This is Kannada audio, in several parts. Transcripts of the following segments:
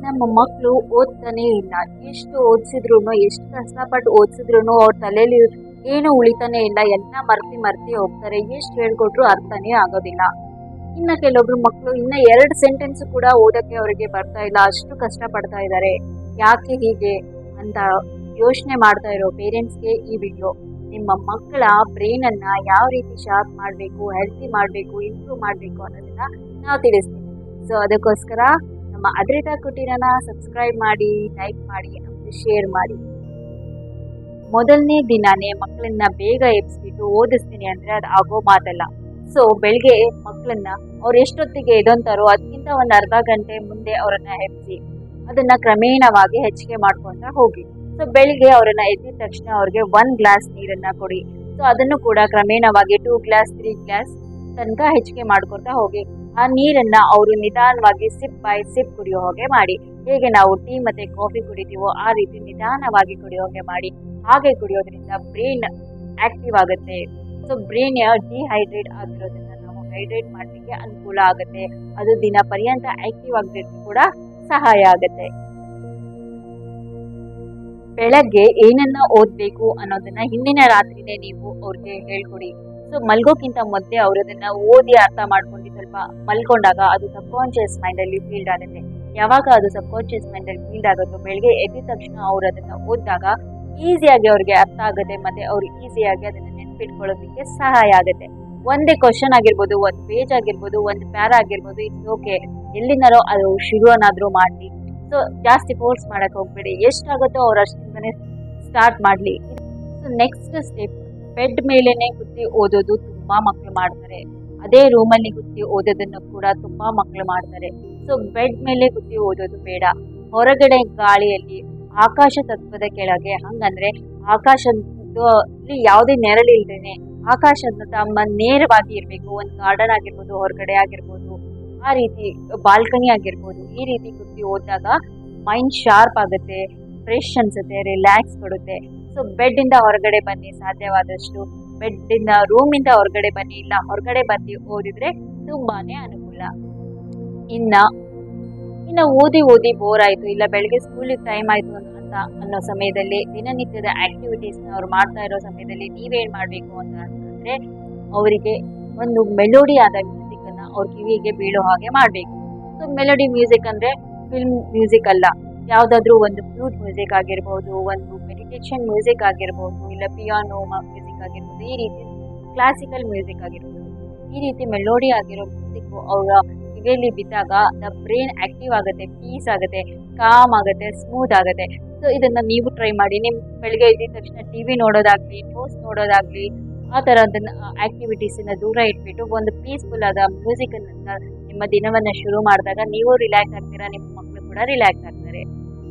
ನಮ್ಮ ಮಕ್ಕಳು ಓದ್ತಾನೆ ಇಲ್ಲ ಎಷ್ಟು ಓದಿಸಿದ್ರು ಎಷ್ಟು ಕಷ್ಟಪಟ್ಟು ಓದಿಸಿದ್ರು ಅವ್ರ ತಲೆಯಲ್ಲಿ ಏನು ಉಳಿತಾನೆ ಇಲ್ಲ ಎಲ್ಲ ಮರ್ತಿ ಮರ್ತಿ ಹೋಗ್ತಾರೆ ಎಷ್ಟು ಹೇಳ್ಕೊಟ್ರು ಅರ್ಥನೇ ಆಗೋದಿಲ್ಲ ಇನ್ನ ಕೆಲವೊಬ್ರು ಮಕ್ಕಳು ಇನ್ನ ಎರಡು ಸೆಂಟೆನ್ಸ್ ಕೂಡ ಓದಕ್ಕೆ ಅವರಿಗೆ ಬರ್ತಾ ಇಲ್ಲ ಅಷ್ಟು ಕಷ್ಟ ಪಡ್ತಾ ಇದ್ದಾರೆ ಯಾಕೆ ಹೀಗೆ ಅಂತ ಯೋಚನೆ ಮಾಡ್ತಾ ಇರೋ ಪೇರೆಂಟ್ಸ್ಗೆ ಈ ವಿಡಿಯೋ ನಿಮ್ಮ ಮಕ್ಕಳ ಬ್ರೈನ್ ಅನ್ನ ಯಾವ ರೀತಿ ಶಾರ್ಪ್ ಮಾಡಬೇಕು ಹೆಲ್ತಿ ಮಾಡಬೇಕು ಇಂಪ್ರೂವ್ ಮಾಡಬೇಕು ಅನ್ನೋದನ್ನ ನಾವು ತಿಳಿಸ್ತೀವಿ ಸೊ ಅದಕ್ಕೋಸ್ಕರ ನಮ್ಮ ಅದ್ರಿತಾ ಕುಟೀರನ ಸಬ್ಸ್ಕ್ರೈಬ್ ಮಾಡಿ ಲೈಕ್ ಮಾಡಿ ಮತ್ತು ಶೇರ್ ಮಾಡಿ ಮೊದಲನೇ ದಿನಾನೇ ಮಕ್ಕಳನ್ನ ಬೇಗ ಎಬ್ಸ್ಬಿಟ್ಟು ಓದಿಸ್ತೀನಿ ಅಂದ್ರೆ ಅದು ಆಗೋ ಮಾತಲ್ಲ ಸೊ ಬೆಳಗ್ಗೆ ಮಕ್ಕಳನ್ನ ಅವ್ರು ಎಷ್ಟೊತ್ತಿಗೆ ಎದೊಂತಾರೋ ಅದಕ್ಕಿಂತ ಒಂದು ಅರ್ಧ ಗಂಟೆ ಮುಂದೆ ಅವರನ್ನ ಎಬ್ಸಿ ಅದನ್ನ ಕ್ರಮೇಣವಾಗಿ ಹೆಚ್ಚಿಗೆ ಮಾಡ್ಕೊಂತ ಹೋಗಿ ಸೊ ಬೆಳಿಗ್ಗೆ ಅವರನ್ನ ಎದ್ದಿದ ತಕ್ಷಣ ಅವ್ರಿಗೆ ಒನ್ ಗ್ಲಾಸ್ ನೀರನ್ನ ಕೊಡಿ ಸೊ ಅದನ್ನು ಕೂಡ ಕ್ರಮೇಣವಾಗಿ ಟೂ ಗ್ಲಾಸ್ ತ್ರೀ ಗ್ಲಾಸ್ ತನಕ ಹೆಚ್ಚಿಗೆ ಮಾಡ್ಕೊತಾ ಹೋಗಿ ಆ ನೀರನ್ನ ಅವರು ನಿಧಾನವಾಗಿ ಸಿಪ್ ಬೈ ಸಿಪ್ ಕುಡಿಯೋ ಹಾಗೆ ಮಾಡಿ ಹೇಗೆ ನಾವು ಟೀ ಮತ್ತೆ ಕಾಫಿ ಕುಡಿತೀವೋ ಆ ರೀತಿ ನಿಧಾನವಾಗಿ ಕುಡಿಯೋ ಹಾಗೆ ಮಾಡಿ ಹಾಗೆ ಕುಡಿಯೋದ್ರಿಂದ ಬ್ರೈನ್ ಆಕ್ಟಿವ್ ಆಗುತ್ತೆ ಸೊ ಬ್ರೈನ್ ಡಿಹೈಡ್ರೇಟ್ ಆಗಿರೋದ್ರಿಂದ ನಾವು ಹೈಡ್ರೇಟ್ ಮಾಡಲಿಕ್ಕೆ ಅನುಕೂಲ ಆಗುತ್ತೆ ಅದು ದಿನ ಪರ್ಯಂತ ಆಕ್ಟಿವ್ ಆಗಲಿಕ್ಕೆ ಕೂಡ ಸಹಾಯ ಆಗುತ್ತೆ ಬೆಳಗ್ಗೆ ಏನನ್ನ ಓದ್ಬೇಕು ಅನ್ನೋದನ್ನ ಹಿಂದಿನ ರಾತ್ರಿನೇ ನೀವು ಅವ್ರಿಗೆ ಹೇಳ್ಕೊಡಿ ಸೊ ಮಲ್ಗೋಕ್ಕಿಂತ ಮೊದಲೇ ಅವ್ರು ಅದನ್ನ ಓದಿ ಅರ್ಥ ಮಾಡ್ಕೊಂಡು ಸ್ವಲ್ಪ ಮಲ್ಕೊಂಡಾಗ ಅದು ಸಬ್ ಕಾನ್ಶಿಯಸ್ ಮೈಂಡ್ ಅಲ್ಲಿ ಫೀಲ್ಡ್ ಆಗುತ್ತೆ ಯಾವಾಗ ಅದು ಸಬ್ ಕಾನ್ಶಿಯಸ್ ಮೈಂಡ್ ಅಲ್ಲಿ ಫೀಲ್ಡ್ ಆಗುತ್ತೋ ಬೆಳಗ್ಗೆ ಎದ್ದ ತಕ್ಷಣ ಅವ್ರು ಅದನ್ನ ಓದಿದಾಗ ಈಸಿಯಾಗಿ ಅವ್ರಿಗೆ ಅರ್ಥ ಆಗುತ್ತೆ ಮತ್ತೆ ಅವ್ರು ಈಸಿಯಾಗಿ ಅದನ್ನ ನೆನ್ಪಿಟ್ಕೊಳ್ಳೋದಕ್ಕೆ ಸಹಾಯ ಆಗುತ್ತೆ ಒಂದೇ ಕ್ವಶನ್ ಆಗಿರ್ಬೋದು ಒಂದು ಪೇಜ್ ಆಗಿರ್ಬೋದು ಒಂದು ಪ್ಯಾರ ಆಗಿರ್ಬೋದು ಇಟ್ಸ್ ಓಕೆ ಎಲ್ಲಿಂದಾರೋ ಅದು ಶುರುವನ್ನಾದ್ರೂ ಮಾಡಿ ಸೊ ಜಾಸ್ತಿ ಫೋರ್ಸ್ ಮಾಡಕ್ ಹೋಗ್ಬೇಡಿ ಎಷ್ಟಾಗುತ್ತೋ ಅವ್ರು ಅಷ್ಟಿಂದನೇ ಸ್ಟಾರ್ಟ್ ಮಾಡ್ಲಿ ಸೊ ನೆಕ್ಸ್ಟ್ ಸ್ಟೆಪ್ ಬೆಡ್ ಮೇಲೆನೆ ಕುತ್ತಿ ಓದೋದು ತುಂಬಾ ಮಕ್ಕಳು ಮಾಡ್ತಾರೆ ಅದೇ ರೂಮಲ್ಲಿ ಕುತ್ತಿ ಓದೋದನ್ನು ಕೂಡ ತುಂಬಾ ಮಕ್ಕಳು ಮಾಡ್ತಾರೆ ಸೊ ಬೆಡ್ ಮೇಲೆ ಕುತ್ತಿ ಓದೋದು ಬೇಡ ಹೊರಗಡೆ ಗಾಳಿಯಲ್ಲಿ ಆಕಾಶ ತತ್ವದ ಕೆಳಗೆ ಹಂಗಂದ್ರೆ ಆಕಾಶದಲ್ಲಿ ಯಾವುದೇ ನೆರಳಿಲ್ದೇನೆ ಆಕಾಶದ ತಮ್ಮ ನೇರವಾಗಿ ಇರಬೇಕು ಒಂದು ಗಾರ್ಡನ್ ಆಗಿರ್ಬೋದು ಹೊರಗಡೆ ಆಗಿರ್ಬೋದು ಆ ರೀತಿ ಬಾಲ್ಕನಿ ಆಗಿರ್ಬೋದು ಈ ರೀತಿ ಕುತ್ತಿ ಓದಿದಾಗ ಮೈಂಡ್ ಶಾರ್ಪ್ ಆಗುತ್ತೆ ಫ್ರೆಶ್ ಅನ್ಸುತ್ತೆ ರಿಲ್ಯಾಕ್ಸ್ ಕೊಡುತ್ತೆ ಸೊ ಬೆಡ್ ಇಂದ ಹೊರಗಡೆ ಬನ್ನಿ ಸಾಧ್ಯವಾದಷ್ಟು ಬೆಡ್ ಇಂದ ರೂಮ್ ಇಂದ ಹೊರಗಡೆ ಬನ್ನಿ ಇಲ್ಲ ಹೊರಗಡೆ ಬಂದು ಓದಿದ್ರೆ ತುಂಬಾನೇ ಅನುಕೂಲ ಇನ್ನ ಇನ್ನ ಓದಿ ಓದಿ ಬೋರ್ ಆಯ್ತು ಇಲ್ಲ ಬೆಳಗ್ಗೆ ಸ್ಕೂಲಿಗೆ ಟೈಮ್ ಆಯ್ತು ಅಂತ ಅನ್ನೋ ಸಮಯದಲ್ಲಿ ದಿನನಿತ್ಯದ ಆಕ್ಟಿವಿಟೀಸ್ ಅವ್ರು ಮಾಡ್ತಾ ಇರೋ ಸಮಯದಲ್ಲಿ ನೀವೇನ್ ಮಾಡ್ಬೇಕು ಅಂತ ಅಂತಂದ್ರೆ ಅವರಿಗೆ ಒಂದು ಮೆಲೋಡಿ ಆದ ಮ್ಯೂಸಿಕ್ ಅನ್ನ ಅವ್ರ ಕಿವಿಗೆ ಬೀಳೋ ಹಾಗೆ ಮಾಡ್ಬೇಕು ಸೊ ಮೆಲೋಡಿ ಮ್ಯೂಸಿಕ್ ಅಂದ್ರೆ ಫಿಲ್ಮ್ ಮ್ಯೂಸಿಕ್ ಅಲ್ಲ ಯಾವ್ದಾದ್ರು ಒಂದು ಫ್ಲೂಟ್ ಮ್ಯೂಸಿಕ್ ಆಗಿರ್ಬೋದು ಒಂದು ಮೆಡಿಟೇಷನ್ ಮ್ಯೂಸಿಕ್ ಆಗಿರ್ಬೋದು ಇಲ್ಲ ಪಿಯಾನೋ ಮ್ಯೂಸಿಕ್ ಆಗಿರ್ಬೋದು ಈ ರೀತಿ ಕ್ಲಾಸಿಕಲ್ ಮ್ಯೂಸಿಕ್ ಆಗಿರ್ಬೋದು ಈ ರೀತಿ ಮೆಲೋಡಿ ಆಗಿರೋ ಮ್ಯೂಸಿಕ್ ಅವರ ಕಿವಿಯಲ್ಲಿ ಬಿದ್ದಾಗ ದ ಬ್ರೈನ್ ಆಕ್ಟಿವ್ ಆಗುತ್ತೆ ಪೀಸ್ ಆಗುತ್ತೆ ಕಾಮ್ ಆಗುತ್ತೆ ಸ್ಮೂತ್ ಆಗುತ್ತೆ ಸೊ ಇದನ್ನ ನೀವು ಟ್ರೈ ಮಾಡಿ ನಿಮ್ ಬೆಳಿಗ್ಗೆ ಎದ್ದಿದ ತಕ್ಷಣ ಟಿವಿ ನೋಡೋದಾಗ್ಲಿ ನ್ಯೂಸ್ ನೋಡೋದಾಗ್ಲಿ ಆ ಥರದನ್ನ ಆಕ್ಟಿವಿಟೀಸಿಂದ ದೂರ ಇಟ್ಬಿಟ್ಟು ಒಂದು ಪೀಸ್ಫುಲ್ ಆದ ಮ್ಯೂಸಿಕ್ ಅನ್ನ ನಿಮ್ಮ ದಿನವನ್ನ ಶುರು ಮಾಡಿದಾಗ ನೀವು ರಿಲ್ಯಾಕ್ಸ್ ಆಗ್ತೀರಾ ನಿಮ್ಮ ಮಕ್ಕಳು ಕೂಡ ರಿಲ್ಯಾಕ್ಸ್ ಆಗ್ತಾರೆ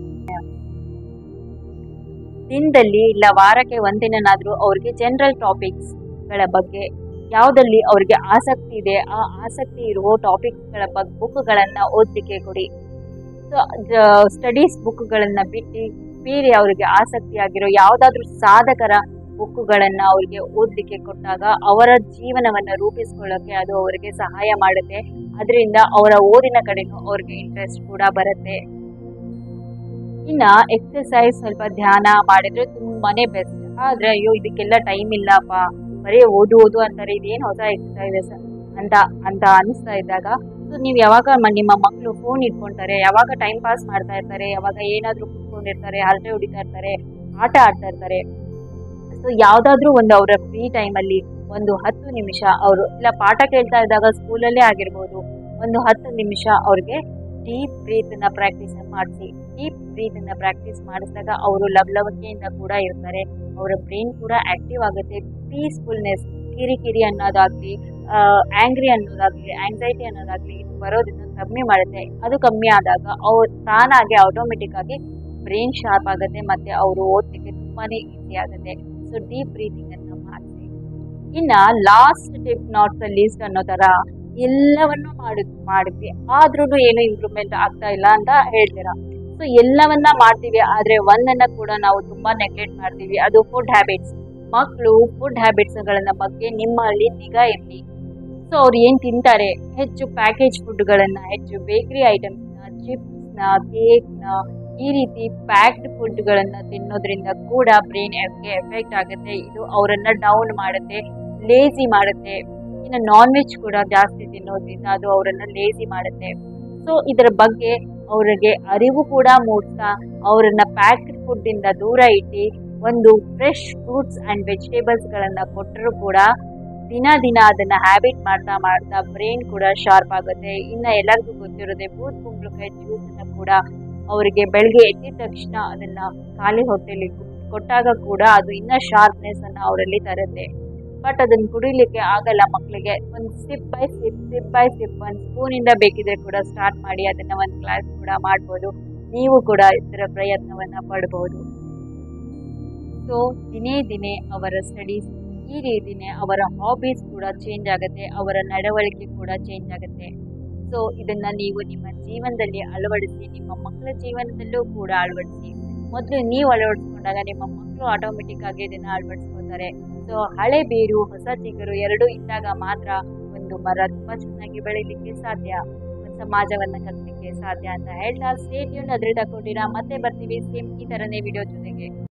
ದಿನದಲ್ಲಿ ಇಲ್ಲ ವಾರಕ್ಕೆ ಒಂದಿನಾದ್ರೂ ಅವ್ರಿಗೆ ಜನರಲ್ ಟಾಪಿಕ್ಸ್ ಗಳ ಬಗ್ಗೆ ಯಾವುದಲ್ಲಿ ಅವ್ರಿಗೆ ಆಸಕ್ತಿ ಇದೆ ಆ ಆಸಕ್ತಿ ಇರುವ ಟಾಪಿಕ್ಸ್ ಗಳ ಬಗ್ಗೆ ಬುಕ್ಗಳನ್ನ ಓದಲಿಕ್ಕೆ ಕೊಡಿ ಸೊ ಸ್ಟಡೀಸ್ ಬುಕ್ಗಳನ್ನ ಬಿಟ್ಟು ಬೇರೆ ಅವರಿಗೆ ಆಸಕ್ತಿ ಆಗಿರೋ ಯಾವುದಾದ್ರೂ ಸಾಧಕರ ಬುಕ್ಗಳನ್ನ ಅವರಿಗೆ ಓದಲಿಕ್ಕೆ ಕೊಟ್ಟಾಗ ಅವರ ಜೀವನವನ್ನ ರೂಪಿಸ್ಕೊಳ್ಳೋಕೆ ಅದು ಅವರಿಗೆ ಸಹಾಯ ಮಾಡುತ್ತೆ ಅದರಿಂದ ಅವರ ಓದಿನ ಕಡೆನೂ ಅವ್ರಿಗೆ ಇಂಟ್ರೆಸ್ಟ್ ಕೂಡ ಬರುತ್ತೆ ಇನ್ನ ಎಕ್ಸರ್ಸೈಸ್ ಸ್ವಲ್ಪ ಧ್ಯಾನ ಮಾಡಿದ್ರೆ ತುಂಬಾನೇ ಬೆಸ್ಟ್ ಆದ್ರೆ ಅಯ್ಯೋ ಇದಕ್ಕೆಲ್ಲ ಟೈಮ್ ಇಲ್ಲಪ್ಪ ಬರೀ ಓದು ಓದು ಅಂತಾರೆ ಇದೇನು ಹೊಸ ಎಕ್ಸರ್ಸೈಸಸ್ ಅಂತ ಅಂತ ಅನಿಸ್ತಾ ಇದ್ದಾಗ ಸೊ ನೀವು ಯಾವಾಗ ಮ- ನಿಮ್ಮ ಮಕ್ಕಳು ಫೋನ್ ಇಟ್ಕೊಂತಾರೆ ಯಾವಾಗ ಟೈಮ್ ಪಾಸ್ ಮಾಡ್ತಾ ಇರ್ತಾರೆ ಯಾವಾಗ ಏನಾದ್ರೂ ಕುತ್ಕೊಂಡಿರ್ತಾರೆ ಹರಟೆ ಹೊಡಿತಾ ಇರ್ತಾರೆ ಆಟ ಆಡ್ತಾ ಇರ್ತಾರೆ ಸೊ ಯಾವ್ದಾದ್ರೂ ಒಂದು ಅವರ ಫ್ರೀ ಟೈಮಲ್ಲಿ ಒಂದು ಹತ್ತು ನಿಮಿಷ ಅವರು ಇಲ್ಲ ಪಾಠ ಕೇಳ್ತಾ ಇದ್ದಾಗ ಸ್ಕೂಲಲ್ಲೇ ಆಗಿರ್ಬೋದು ಒಂದು ಹತ್ತು ನಿಮಿಷ ಅವ್ರಿಗೆ ಡೀಪ್ ಬ್ರೀತ್ ನ ಪ್ರಾಕ್ಟೀಸ್ ಮಾಡಿಸಿ ಡೀಪ್ ಬ್ರೀತ್ ನ ಪ್ರಾಕ್ಟೀಸ್ ಮಾಡಿಸಿದಾಗ ಅವರು ಲವಲವಿಕೆಯಿಂದ ಕೂಡ ಇರ್ತಾರೆ ಅವರ ಬ್ರೈನ್ ಕೂಡ ಆಕ್ಟಿವ್ ಆಗುತ್ತೆ ಪೀಸ್ಫುಲ್ನೆಸ್ ಕಿರಿಕಿರಿ ಅನ್ನೋದಾಗ್ಲಿ ಆಂಗ್ರಿ ಅನ್ನೋದಾಗ್ಲಿ ಆಂಗ್ಸೈಟಿ ಅನ್ನೋದಾಗ್ಲಿ ಇದು ಬರೋದನ್ನ ಕಮ್ಮಿ ಮಾಡುತ್ತೆ ಅದು ಕಮ್ಮಿ ಆದಾಗ ಅವ್ರು ತಾನಾಗೆ ಆಟೋಮೆಟಿಕ್ ಆಗಿ ಬ್ರೈನ್ ಶಾರ್ಪ್ ಆಗುತ್ತೆ ಮತ್ತೆ ಅವರು ಓದ್ಲಿಕ್ಕೆ ತುಂಬಾನೇ ಈಸಿ ಆಗುತ್ತೆ ಸೊ ಡೀಪ್ ಬ್ರೀತಿಂಗ್ ಅನ್ನ ಮಾಡಿಸಿ ಇನ್ನ last tip not the least ಅನ್ನೋ ತರ ಎಲ್ಲವನ್ನು ಮಾಡಿ ಮಾಡಿದ್ವಿ ಆದ್ರೂ ಏನು ಇಂಪ್ರೂವ್ಮೆಂಟ್ ಆಗ್ತಾ ಇಲ್ಲ ಅಂತ ಹೇಳ್ತೀರಾ ಸೊ ಎಲ್ಲವನ್ನ ಮಾಡ್ತೀವಿ ಆದ್ರೆ ಒಂದನ್ನ ಕೂಡ ನಾವು ತುಂಬಾ ನೆಗ್ಲೆಕ್ಟ್ ಮಾಡ್ತೀವಿ ಅದು ಫುಡ್ ಹ್ಯಾಬಿಟ್ಸ್ ಮಕ್ಕಳು ಫುಡ್ ಹ್ಯಾಬಿಟ್ಸ್ ಗಳನ್ನ ಬಗ್ಗೆ ನಿಮ್ಮಲ್ಲಿ ನಿಗಾ ಇರಲಿ ಸೊ ಅವ್ರು ಏನ್ ತಿಂತಾರೆ ಹೆಚ್ಚು ಪ್ಯಾಕೇಜ್ ಫುಡ್ಗಳನ್ನ ಹೆಚ್ಚು ಬೇಕರಿ ಐಟಮ್ಸ್ ಚಿಪ್ಸ್ ಚಿಪ್ಸ್ನ ಕೇಕ್ನ ಈ ರೀತಿ ಪ್ಯಾಕ್ಡ್ ಫುಡ್ಗಳನ್ನು ತಿನ್ನೋದ್ರಿಂದ ಕೂಡ ಬ್ರೈನ್ಗೆ ಎಫೆಕ್ಟ್ ಆಗುತ್ತೆ ಇದು ಅವರನ್ನ ಡೌನ್ ಮಾಡುತ್ತೆ ಲೇಜಿ ಮಾಡುತ್ತೆ ಇನ್ನು ನಾನ್ ವೆಜ್ ಕೂಡ ಜಾಸ್ತಿ ತಿನ್ನೋದ್ರಿಂದ ಅದು ಅವರನ್ನ ಲೇಜಿ ಮಾಡುತ್ತೆ ಸೊ ಇದರ ಬಗ್ಗೆ ಅವರಿಗೆ ಅರಿವು ಕೂಡ ಮೂಡಿಸ್ತಾ ಅವರನ್ನ ಪ್ಯಾಕ್ಡ್ ಫುಡ್ ಇಂದ ದೂರ ಇಟ್ಟು ಒಂದು ಫ್ರೆಶ್ ಫ್ರೂಟ್ಸ್ ಅಂಡ್ ವೆಜಿಟೇಬಲ್ಸ್ ಗಳನ್ನ ಕೊಟ್ಟರು ಕೂಡ ದಿನ ದಿನ ಅದನ್ನ ಹ್ಯಾಬಿಟ್ ಮಾಡ್ತಾ ಮಾಡ್ತಾ ಬ್ರೈನ್ ಕೂಡ ಶಾರ್ಪ್ ಆಗುತ್ತೆ ಇನ್ನ ಎಲ್ಲರಿಗೂ ಗೊತ್ತಿರೋದೆ ಬೂದ್ ಕುಂಬಳಕಾಯಿ ಜ್ಯೂಸ್ ಅನ್ನ ಕೂಡ ಅವರಿಗೆ ಬೆಳಗ್ಗೆ ಎದ್ದ ತಕ್ಷಣ ಅದನ್ನ ಖಾಲಿ ಹೊಟ್ಟೆಲಿ ಕೊಟ್ಟಾಗ ಕೂಡ ಅದು ಇನ್ನ ಶಾರ್ಪ್ನೆಸ್ ಅನ್ನ ಅವರಲ್ಲಿ ತರುತ್ತೆ ಬಟ್ ಅದನ್ನ ಕುಡಿಲಿಕ್ಕೆ ಆಗಲ್ಲ ಮಕ್ಕಳಿಗೆ ಒಂದು sip by sip sip by sip ಒಂದು ಸ್ಪೂನ್ ಇಂದ ಬೇಕಿದ್ರೆ ಕೂಡ ಸ್ಟಾರ್ಟ್ ಮಾಡಿ ಅದನ್ನ ಒಂದು ಕ್ಲಾಸ್ ಕೂಡ ಮಾಡ್ಬೋದು ನೀವು ಕೂಡ ಇದರ ಪ್ರಯತ್ನವನ್ನ ಪಡಬಹುದು ಸೊ ದಿನೇ ದಿನೇ ಅವರ ಸ್ಟಡೀಸ್ ಈ ರೀತಿನೇ ಅವರ ಹಾಬೀಸ್ ಕೂಡ ಚೇಂಜ್ ಆಗುತ್ತೆ ಅವರ ನಡವಳಿಕೆ ಕೂಡ ಚೇಂಜ್ ಆಗುತ್ತೆ ಸೊ ಇದನ್ನ ನೀವು ನಿಮ್ಮ ಜೀವನದಲ್ಲಿ ಅಳವಡಿಸಿ ನಿಮ್ಮ ಮಕ್ಕಳ ಜೀವನದಲ್ಲೂ ಕೂಡ ಅಳವಡಿಸಿ ಮೊದಲು ನೀವು ಅಳವಡಿಸ್ಕೊಂಡಾಗ ನಿಮ್ಮ ಮಕ್ಕಳು ಆಟೋಮೆಟಿಕ್ ಆಗಿ ಇದನ್ನ ಅಳವಡಿಸ್ಕೊತಾರೆ ಸೊ ಹಳೆ ಬೇರು ಹೊಸ ಚಿಗುರು ಎರಡೂ ಇದ್ದಾಗ ಮಾತ್ರ ಒಂದು ಮರ ತುಂಬಾ ಚೆನ್ನಾಗಿ ಬೆಳಿಲಿಕ್ಕೆ ಸಾಧ್ಯ ಒಂದು ಸಮಾಜವನ್ನ ಕಟ್ಟಲಿಕ್ಕೆ ಸಾಧ್ಯ ಅಂತ ಹೇಳ್ತಾ ಸ್ಟೇಟ್ಯೂನ್ ಅದ್ರಿಂದ ಕೊಟ್ಟಿರಾ ಮತ್ತೆ ಬರ್ತೀವಿ ಸೇಮ್ ಈ ತರನೇ ವಿಡಿಯೋ ಜೊತೆಗೆ